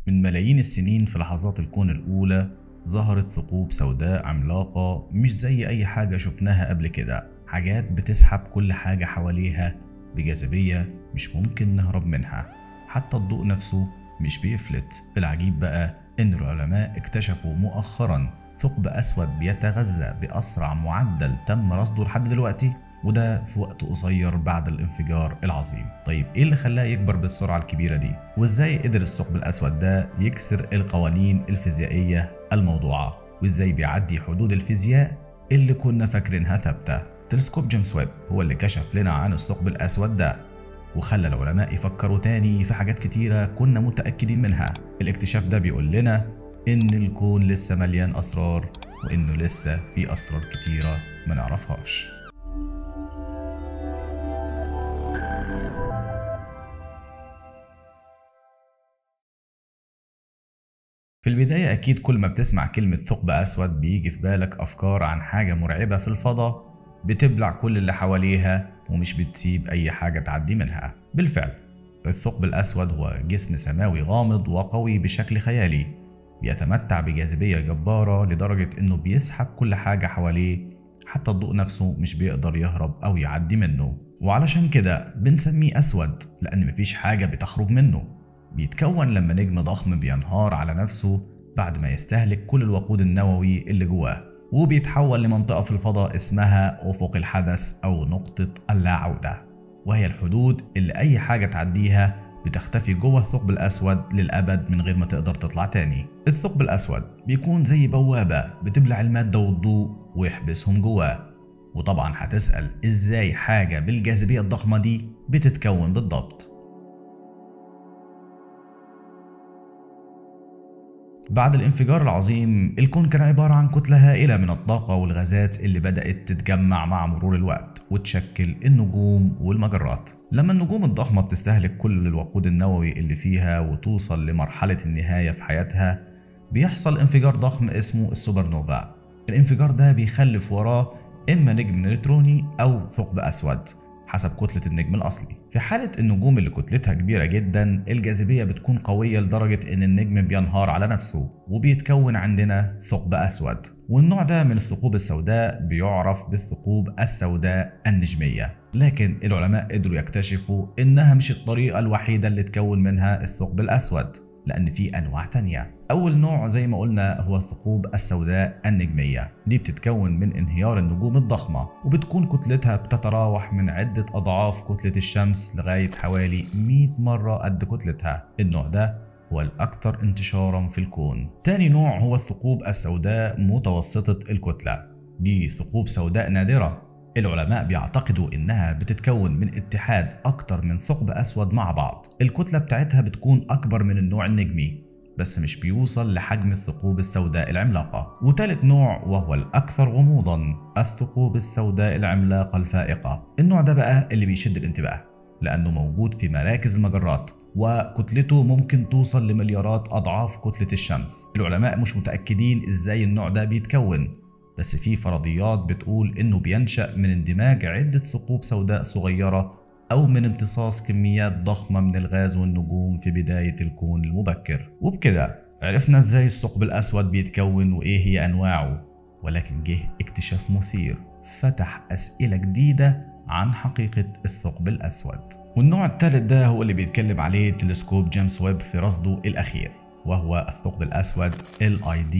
من ملايين السنين في لحظات الكون الأولى ظهرت ثقوب سوداء عملاقة مش زي أي حاجة شفناها قبل كده حاجات بتسحب كل حاجة حواليها بجاذبية مش ممكن نهرب منها حتى الضوء نفسه مش بيفلت العجيب بقى إن العلماء اكتشفوا مؤخرا ثقب أسود بيتغذى بأسرع معدل تم رصده لحد دلوقتي وده في وقت قصير بعد الانفجار العظيم طيب ايه اللي خلاه يكبر بالسرعة الكبيرة دي وازاي قدر الثقب الأسود ده يكسر القوانين الفيزيائية الموضوعة وازاي بيعدي حدود الفيزياء اللي كنا فاكرينها ثابتة تلسكوب جيمس ويب هو اللي كشف لنا عن الثقب الأسود ده وخلى العلماء يفكروا تاني في حاجات كتيرة كنا متأكدين منها الاكتشاف ده بيقول لنا إن الكون لسه مليان أسرار وإنه لسه في أسرار كتيرة ما نعرفهاش في البداية أكيد كل ما بتسمع كلمة ثقب أسود بيجي في بالك أفكار عن حاجة مرعبة في الفضاء بتبلع كل اللي حواليها ومش بتسيب أي حاجة تعدي منها بالفعل الثقب الأسود هو جسم سماوي غامض وقوي بشكل خيالي بيتمتع بجاذبية جبارة لدرجة إنه بيسحب كل حاجة حواليه حتى الضوء نفسه مش بيقدر يهرب أو يعدي منه وعلشان كده بنسميه أسود لأن مفيش حاجة بتخرج منه بيتكون لما نجم ضخم بينهار على نفسه بعد ما يستهلك كل الوقود النووي اللي جواه وبيتحول لمنطقة في الفضاء اسمها أفق الحدث أو نقطة اللا عودة وهي الحدود اللي أي حاجة تعديها بتختفي جوه الثقب الأسود للأبد من غير ما تقدر تطلع تاني الثقب الأسود بيكون زي بوابة بتبلع المادة والضوء ويحبسهم جواه وطبعا هتسأل إزاي حاجة بالجاذبية الضخمة دي بتتكون بالضبط بعد الانفجار العظيم الكون كان عبارة عن كتلة هائلة من الطاقة والغازات اللي بدأت تتجمع مع مرور الوقت وتشكل النجوم والمجرات لما النجوم الضخمة بتستهلك كل الوقود النووي اللي فيها وتوصل لمرحلة النهاية في حياتها بيحصل انفجار ضخم اسمه السوبر نوفا الانفجار ده بيخلف وراه إما نجم نيوتروني أو ثقب أسود حسب كتلة النجم الأصلي في حالة النجوم اللي كتلتها كبيرة جدا الجاذبية بتكون قوية لدرجة إن النجم بينهار على نفسه وبيتكون عندنا ثقب أسود والنوع ده من الثقوب السوداء بيعرف بالثقوب السوداء النجمية لكن العلماء قدروا يكتشفوا إنها مش الطريقة الوحيدة اللي تكون منها الثقب الأسود لأن في أنواع تانية أول نوع زي ما قلنا هو الثقوب السوداء النجمية دي بتتكون من انهيار النجوم الضخمة وبتكون كتلتها بتتراوح من عدة أضعاف كتلة الشمس لغاية حوالي 100 مرة قد كتلتها النوع ده هو الأكثر انتشارا في الكون تاني نوع هو الثقوب السوداء متوسطة الكتلة دي ثقوب سوداء نادرة العلماء بيعتقدوا إنها بتتكون من اتحاد أكتر من ثقب أسود مع بعض الكتلة بتاعتها بتكون أكبر من النوع النجمي بس مش بيوصل لحجم الثقوب السوداء العملاقة وتالت نوع وهو الأكثر غموضا الثقوب السوداء العملاقة الفائقة النوع ده بقى اللي بيشد الانتباه لأنه موجود في مراكز المجرات وكتلته ممكن توصل لمليارات أضعاف كتلة الشمس العلماء مش متأكدين إزاي النوع ده بيتكون بس في فرضيات بتقول إنه بينشأ من اندماج عدة ثقوب سوداء صغيرة أو من امتصاص كميات ضخمة من الغاز والنجوم في بداية الكون المبكر وبكده عرفنا ازاي الثقب الأسود بيتكون وإيه هي أنواعه ولكن جه اكتشاف مثير فتح أسئلة جديدة عن حقيقة الثقب الأسود والنوع الثالث ده هو اللي بيتكلم عليه تلسكوب جيمس ويب في رصده الأخير وهو الثقب الأسود LID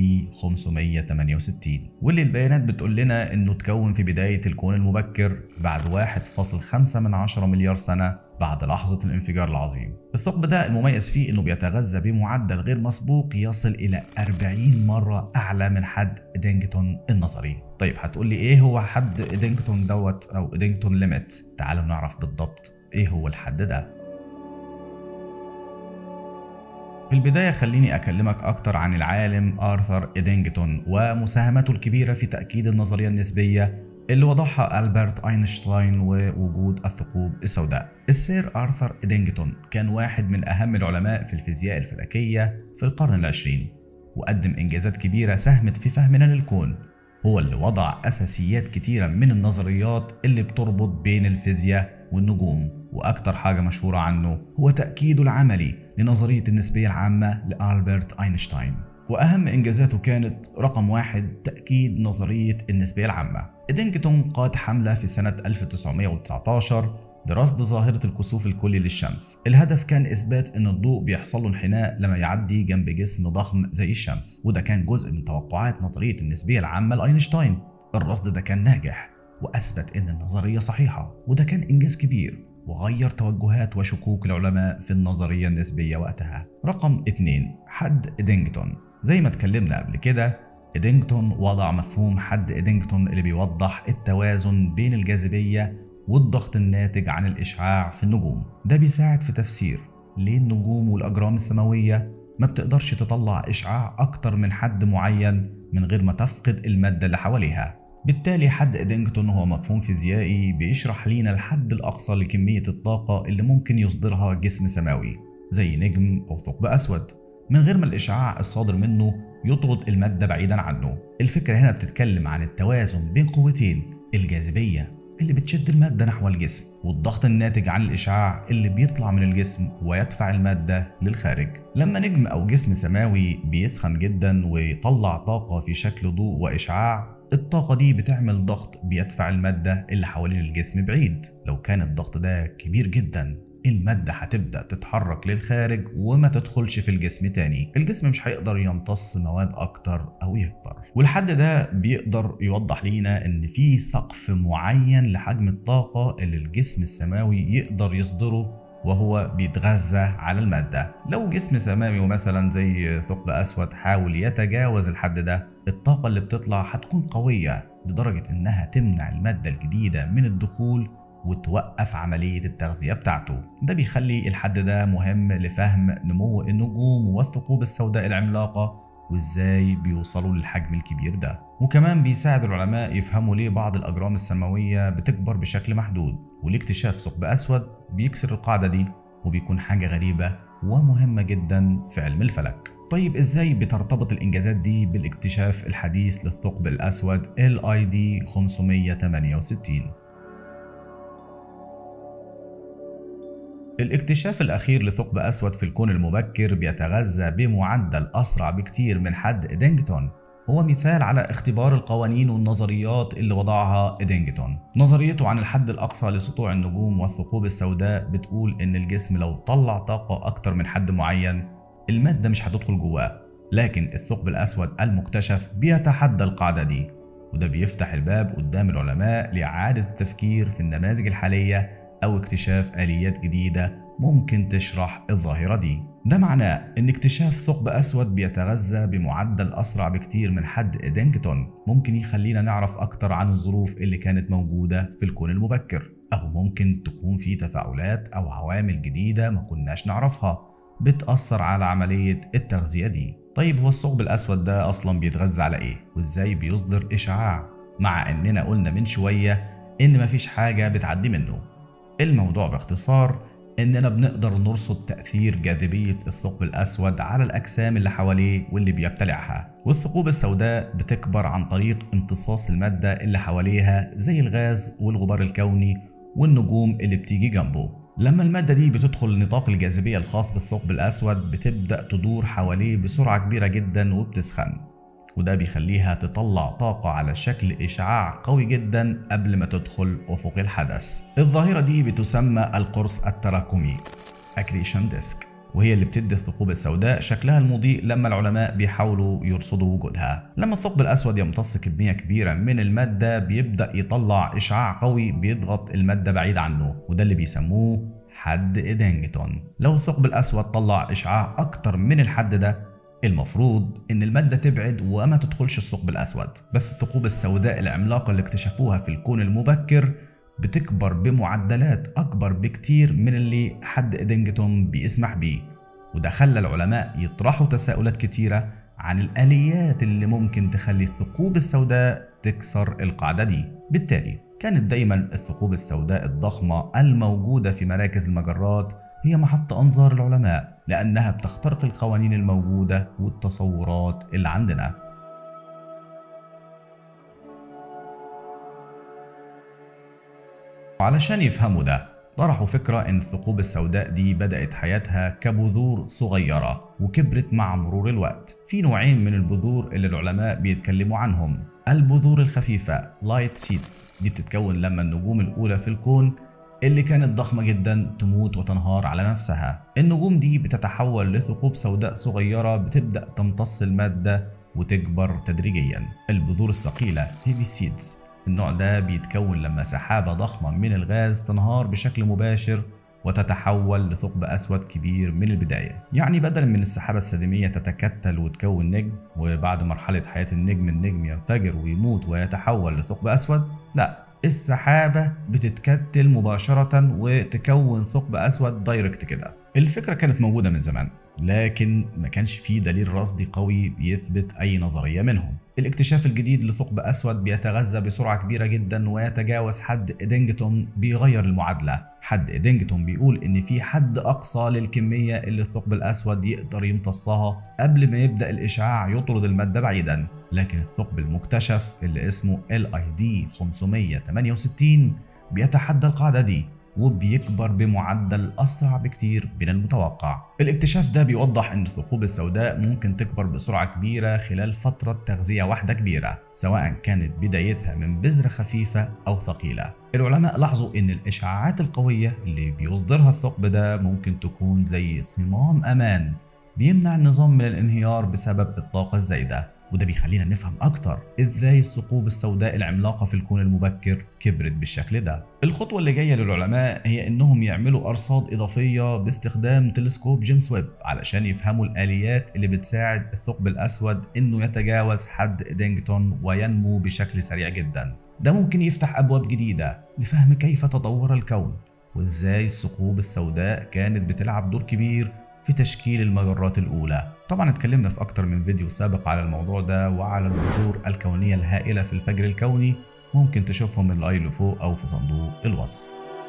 568 واللي البيانات بتقول لنا إنه تكون في بداية الكون المبكر بعد 1.5 من عشرة مليار سنة بعد لحظة الانفجار العظيم الثقب ده المميز فيه إنه بيتغذى بمعدل غير مسبوق يصل إلى 40 مرة أعلى من حد إدينجتون النظري طيب هتقول لي إيه هو حد إدينجتون دوت أو إدينجتون ليميت تعالوا نعرف بالضبط إيه هو الحد ده في البداية خليني أكلمك أكتر عن العالم آرثر إدينجتون ومساهمته الكبيرة في تأكيد النظرية النسبية اللي وضعها ألبرت أينشتاين ووجود الثقوب السوداء السير آرثر إدينجتون كان واحد من أهم العلماء في الفيزياء الفلكية في القرن العشرين وقدم إنجازات كبيرة ساهمت في فهمنا للكون هو اللي وضع أساسيات كتيرة من النظريات اللي بتربط بين الفيزياء والنجوم وأكتر حاجة مشهورة عنه هو تأكيده العملي لنظرية النسبية العامة لألبرت أينشتاين وأهم إنجازاته كانت رقم واحد تأكيد نظرية النسبية العامة إدينجتون قاد حملة في سنة 1919 لرصد ظاهرة الكسوف الكلي للشمس الهدف كان إثبات أن الضوء بيحصل له انحناء لما يعدي جنب جسم ضخم زي الشمس وده كان جزء من توقعات نظرية النسبية العامة لأينشتاين الرصد ده كان ناجح وأثبت أن النظرية صحيحة وده كان إنجاز كبير وغير توجهات وشكوك العلماء في النظرية النسبية وقتها رقم 2 حد إدينجتون زي ما اتكلمنا قبل كده إدينجتون وضع مفهوم حد إدينجتون اللي بيوضح التوازن بين الجاذبية والضغط الناتج عن الإشعاع في النجوم ده بيساعد في تفسير ليه النجوم والأجرام السماوية ما بتقدرش تطلع إشعاع أكتر من حد معين من غير ما تفقد المادة اللي حواليها بالتالي حد إدينجتون هو مفهوم فيزيائي بيشرح لينا الحد الأقصى لكمية الطاقة اللي ممكن يصدرها جسم سماوي زي نجم أو ثقب أسود من غير ما الإشعاع الصادر منه يطرد المادة بعيدا عنه الفكرة هنا بتتكلم عن التوازن بين قوتين الجاذبية اللي بتشد المادة نحو الجسم والضغط الناتج عن الإشعاع اللي بيطلع من الجسم ويدفع المادة للخارج لما نجم أو جسم سماوي بيسخن جدا ويطلع طاقة في شكل ضوء وإشعاع الطاقة دي بتعمل ضغط بيدفع المادة اللي حوالين الجسم بعيد لو كان الضغط ده كبير جدا المادة هتبدأ تتحرك للخارج وما تدخلش في الجسم تاني الجسم مش هيقدر يمتص مواد أكتر أو يكبر والحد ده بيقدر يوضح لينا إن في سقف معين لحجم الطاقة اللي الجسم السماوي يقدر يصدره وهو بيتغذى على المادة لو جسم سماوي مثلا زي ثقب أسود حاول يتجاوز الحد ده الطاقة اللي بتطلع هتكون قوية لدرجة إنها تمنع المادة الجديدة من الدخول وتوقف عملية التغذية بتاعته ده بيخلي الحد ده مهم لفهم نمو النجوم والثقوب السوداء العملاقة وازاي بيوصلوا للحجم الكبير ده وكمان بيساعد العلماء يفهموا ليه بعض الأجرام السماوية بتكبر بشكل محدود ولاكتشاف ثقب أسود بيكسر القاعدة دي وبيكون حاجة غريبة ومهمة جدا في علم الفلك طيب ازاي بترتبط الانجازات دي بالاكتشاف الحديث للثقب الاسود LID 568 الاكتشاف الأخير لثقب أسود في الكون المبكر بيتغذى بمعدل أسرع بكتير من حد إدينجتون هو مثال على اختبار القوانين والنظريات اللي وضعها إدينجتون نظريته عن الحد الأقصى لسطوع النجوم والثقوب السوداء بتقول إن الجسم لو طلع طاقة أكتر من حد معين المادة مش هتدخل جواه لكن الثقب الأسود المكتشف بيتحدى القاعدة دي وده بيفتح الباب قدام العلماء لإعادة التفكير في النماذج الحالية أو اكتشاف آليات جديدة ممكن تشرح الظاهرة دي ده معناه إن اكتشاف ثقب أسود بيتغذى بمعدل أسرع بكتير من حد إدينجتون ممكن يخلينا نعرف أكتر عن الظروف اللي كانت موجودة في الكون المبكر أو ممكن تكون في تفاعلات أو عوامل جديدة ما كناش نعرفها بتأثر على عملية التغذية دي طيب هو الثقب الأسود ده أصلا بيتغذى على إيه؟ وإزاي بيصدر إشعاع؟ مع إننا قلنا من شوية إن مفيش حاجة بتعدي منه الموضوع باختصار إننا بنقدر نرصد تأثير جاذبية الثقب الأسود على الأجسام اللي حواليه واللي بيبتلعها والثقوب السوداء بتكبر عن طريق امتصاص المادة اللي حواليها زي الغاز والغبار الكوني والنجوم اللي بتيجي جنبه لما المادة دي بتدخل نطاق الجاذبية الخاص بالثقب الأسود بتبدأ تدور حواليه بسرعة كبيرة جدا وبتسخن وده بيخليها تطلع طاقة على شكل إشعاع قوي جدا قبل ما تدخل أفق الحدث الظاهرة دي بتسمى القرص التراكمي أكريشن ديسك وهي اللي بتدي الثقوب السوداء شكلها المضيء لما العلماء بيحاولوا يرصدوا وجودها لما الثقب الأسود يمتص كمية كبيرة من المادة بيبدأ يطلع إشعاع قوي بيضغط المادة بعيد عنه وده اللي بيسموه حد إيدنجتون لو الثقب الأسود طلع إشعاع أكتر من الحد ده المفروض ان المادة تبعد وما تدخلش الثقب الاسود بس الثقوب السوداء العملاقة اللي اكتشفوها في الكون المبكر بتكبر بمعدلات اكبر بكتير من اللي حد ادنجتون بيسمح بيه وده خلى العلماء يطرحوا تساؤلات كتيرة عن الآليات اللي ممكن تخلي الثقوب السوداء تكسر القاعدة دي بالتالي كانت دايما الثقوب السوداء الضخمة الموجودة في مراكز المجرات هي محط أنظار العلماء لأنها بتخترق القوانين الموجودة والتصورات اللي عندنا وعلشان يفهموا ده طرحوا فكرة إن الثقوب السوداء دي بدأت حياتها كبذور صغيرة وكبرت مع مرور الوقت في نوعين من البذور اللي العلماء بيتكلموا عنهم البذور الخفيفة Light Seeds دي بتتكون لما النجوم الأولى في الكون اللي كانت ضخمة جدا تموت وتنهار على نفسها النجوم دي بتتحول لثقوب سوداء صغيرة بتبدأ تمتص المادة وتكبر تدريجيا البذور الثقيلة Heavy Seeds النوع ده بيتكون لما سحابة ضخمة من الغاز تنهار بشكل مباشر وتتحول لثقب أسود كبير من البداية يعني بدلا من السحابة السديمية تتكتل وتكون نجم وبعد مرحلة حياة النجم النجم ينفجر ويموت ويتحول لثقب أسود لا السحابة بتتكتل مباشرة وتكون ثقب أسود دايركت كده الفكرة كانت موجودة من زمان لكن ما كانش فيه دليل رصدي قوي بيثبت أي نظرية منهم الاكتشاف الجديد لثقب أسود بيتغذى بسرعة كبيرة جدا ويتجاوز حد إدينجتون بيغير المعادلة حد إدينجتون بيقول إن في حد أقصى للكمية اللي الثقب الأسود يقدر يمتصها قبل ما يبدأ الإشعاع يطرد المادة بعيدا لكن الثقب المكتشف اللي اسمه LID 568 بيتحدى القاعدة دي وبيكبر بمعدل أسرع بكتير من المتوقع الاكتشاف ده بيوضح أن الثقوب السوداء ممكن تكبر بسرعة كبيرة خلال فترة تغذية واحدة كبيرة سواء كانت بدايتها من بذرة خفيفة أو ثقيلة العلماء لاحظوا أن الإشعاعات القوية اللي بيصدرها الثقب ده ممكن تكون زي صمام أمان بيمنع النظام من الانهيار بسبب الطاقة الزايدة وده بيخلينا نفهم أكتر إزاي الثقوب السوداء العملاقة في الكون المبكر كبرت بالشكل ده. الخطوة اللي جاية للعلماء هي إنهم يعملوا أرصاد إضافية باستخدام تلسكوب جيمس ويب علشان يفهموا الآليات اللي بتساعد الثقب الأسود إنه يتجاوز حد إدينجتون وينمو بشكل سريع جدا. ده ممكن يفتح أبواب جديدة لفهم كيف تطور الكون وإزاي الثقوب السوداء كانت بتلعب دور كبير في تشكيل المجرات الأولى طبعا اتكلمنا في أكتر من فيديو سابق على الموضوع ده وعلى البذور الكونية الهائلة في الفجر الكوني ممكن تشوفهم من اللاي اللي فوق أو في صندوق الوصف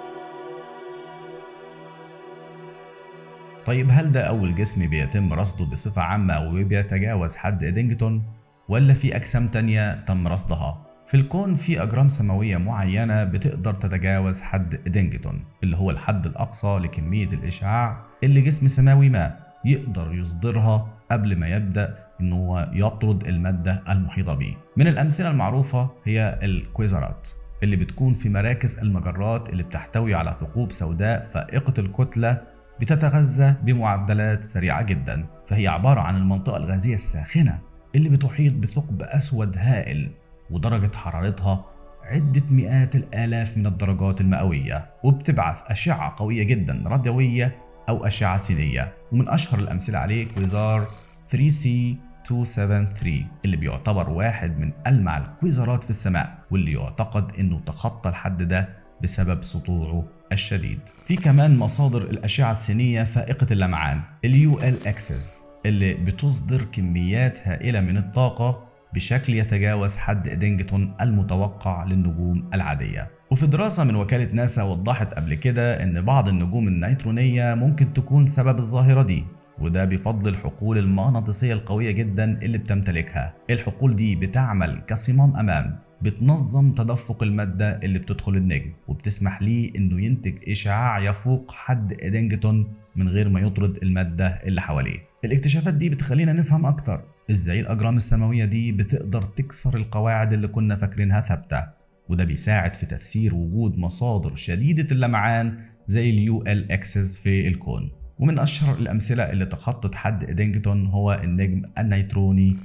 طيب هل ده أول جسم بيتم رصده بصفة عامة وبيتجاوز حد إدينجتون؟ ولا في أجسام تانية تم رصدها؟ في الكون في أجرام سماوية معينة بتقدر تتجاوز حد إدينجتون اللي هو الحد الأقصى لكمية الإشعاع اللي جسم سماوي ما يقدر يصدرها قبل ما يبدأ إن هو يطرد المادة المحيطة به من الأمثلة المعروفة هي الكويزرات اللي بتكون في مراكز المجرات اللي بتحتوي على ثقوب سوداء فائقة الكتلة بتتغذى بمعدلات سريعة جدا فهي عبارة عن المنطقة الغازية الساخنة اللي بتحيط بثقب أسود هائل ودرجة حرارتها عدة مئات الآلاف من الدرجات المئوية وبتبعث أشعة قوية جدا راديوية أو أشعة سينية ومن أشهر الأمثلة عليه كويزار 3C 273 اللي بيعتبر واحد من ألمع الكويزرات في السماء واللي يعتقد أنه تخطى الحد ده بسبب سطوعه الشديد في كمان مصادر الأشعة السينية فائقة اللمعان اليو ال اكسس اللي بتصدر كميات هائلة من الطاقة بشكل يتجاوز حد إدينجتون المتوقع للنجوم العادية وفي دراسة من وكالة ناسا وضحت قبل كده إن بعض النجوم النيترونية ممكن تكون سبب الظاهرة دي وده بفضل الحقول المغناطيسية القوية جدا اللي بتمتلكها الحقول دي بتعمل كصمام أمان بتنظم تدفق المادة اللي بتدخل النجم وبتسمح ليه انه ينتج اشعاع يفوق حد ادينجتون من غير ما يطرد المادة اللي حواليه الاكتشافات دي بتخلينا نفهم اكتر ازاي الاجرام السماوية دي بتقدر تكسر القواعد اللي كنا فاكرينها ثابتة وده بيساعد في تفسير وجود مصادر شديدة اللمعان زي اليو ال اكسس في الكون ومن أشهر الأمثلة اللي تخطت حد إدينجتون هو النجم النيتروني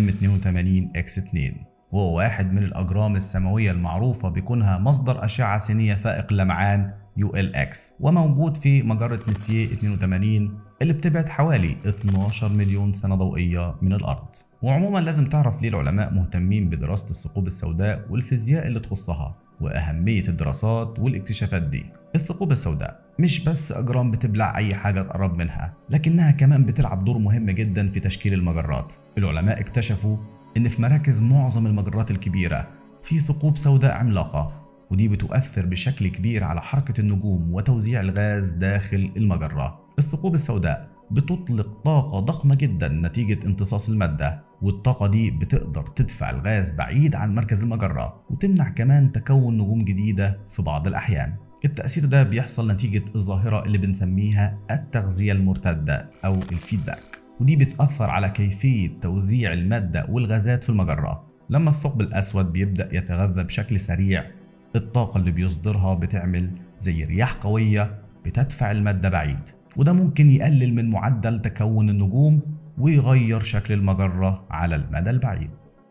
M82X2 وهو واحد من الأجرام السماوية المعروفة بكونها مصدر أشعة سينية فائق اللمعان ULX وموجود في مجرة ميسيه 82 اللي بتبعد حوالي 12 مليون سنة ضوئية من الأرض وعموما لازم تعرف ليه العلماء مهتمين بدراسة الثقوب السوداء والفيزياء اللي تخصها وأهمية الدراسات والاكتشافات دي الثقوب السوداء مش بس أجرام بتبلع أي حاجة تقرب منها لكنها كمان بتلعب دور مهم جدا في تشكيل المجرات العلماء اكتشفوا إن في مراكز معظم المجرات الكبيرة في ثقوب سوداء عملاقة ودي بتؤثر بشكل كبير على حركة النجوم وتوزيع الغاز داخل المجرة الثقوب السوداء بتطلق طاقة ضخمة جدا نتيجة امتصاص المادة والطاقة دي بتقدر تدفع الغاز بعيد عن مركز المجرة وتمنع كمان تكون نجوم جديدة في بعض الأحيان التأثير ده بيحصل نتيجة الظاهرة اللي بنسميها التغذية المرتدة أو الفيدباك ودي بتأثر على كيفية توزيع المادة والغازات في المجرة لما الثقب الأسود بيبدأ يتغذى بشكل سريع الطاقة اللي بيصدرها بتعمل زي رياح قوية بتدفع المادة بعيد وده ممكن يقلل من معدل تكون النجوم ويغير شكل المجرة على المدى البعيد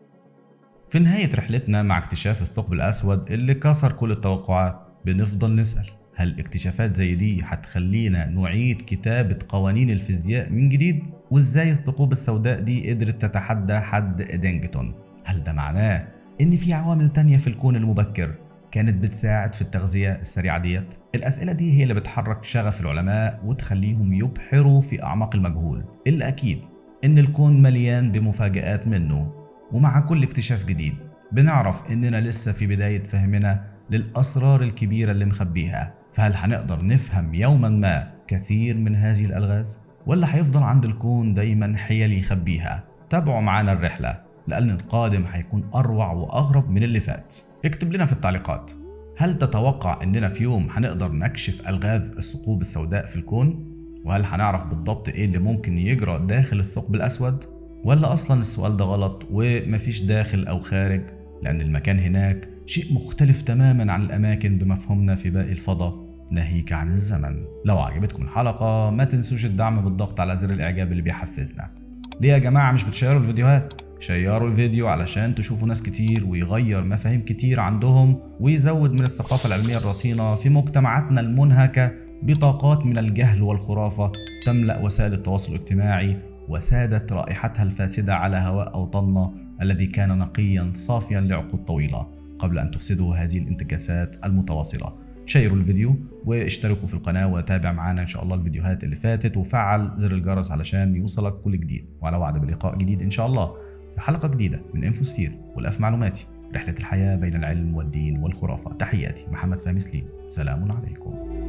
في نهاية رحلتنا مع اكتشاف الثقب الأسود اللي كسر كل التوقعات بنفضل نسأل هل اكتشافات زي دي هتخلينا نعيد كتابة قوانين الفيزياء من جديد؟ وازاي الثقوب السوداء دي قدرت تتحدى حد إدينجتون؟ هل ده معناه إن في عوامل تانية في الكون المبكر كانت بتساعد في التغذية السريعة ديت؟ الأسئلة دي هي اللي بتحرك شغف العلماء وتخليهم يبحروا في أعماق المجهول اللي أكيد إن الكون مليان بمفاجآت منه ومع كل اكتشاف جديد بنعرف إننا لسه في بداية فهمنا للأسرار الكبيرة اللي مخبيها فهل هنقدر نفهم يوما ما كثير من هذه الألغاز؟ ولا هيفضل عند الكون دايما حيل يخبيها؟ تابعوا معانا الرحلة لأن القادم هيكون أروع وأغرب من اللي فات اكتب لنا في التعليقات هل تتوقع اننا في يوم هنقدر نكشف الغاز الثقوب السوداء في الكون؟ وهل هنعرف بالضبط ايه اللي ممكن يجرى داخل الثقب الاسود؟ ولا اصلا السؤال ده غلط ومفيش داخل او خارج لان المكان هناك شيء مختلف تماما عن الاماكن بمفهومنا في باقي الفضاء ناهيك عن الزمن لو عجبتكم الحلقة ما تنسوش الدعم بالضغط على زر الاعجاب اللي بيحفزنا ليه يا جماعة مش بتشيروا الفيديوهات؟ شيروا الفيديو علشان تشوفوا ناس كتير ويغير مفاهيم كتير عندهم ويزود من الثقافة العلمية الرصينة في مجتمعاتنا المنهكة بطاقات من الجهل والخرافة تملأ وسائل التواصل الاجتماعي وسادت رائحتها الفاسدة على هواء أوطاننا الذي كان نقيا صافيا لعقود طويلة قبل أن تفسده هذه الانتكاسات المتواصلة شيروا الفيديو واشتركوا في القناة وتابع معانا إن شاء الله الفيديوهات اللي فاتت وفعل زر الجرس علشان يوصلك كل جديد وعلى وعد بلقاء جديد إن شاء الله في حلقة جديدة من انفوسفير والأف معلوماتي رحلة الحياة بين العلم والدين والخرافة تحياتي محمد فهمي سليم سلام عليكم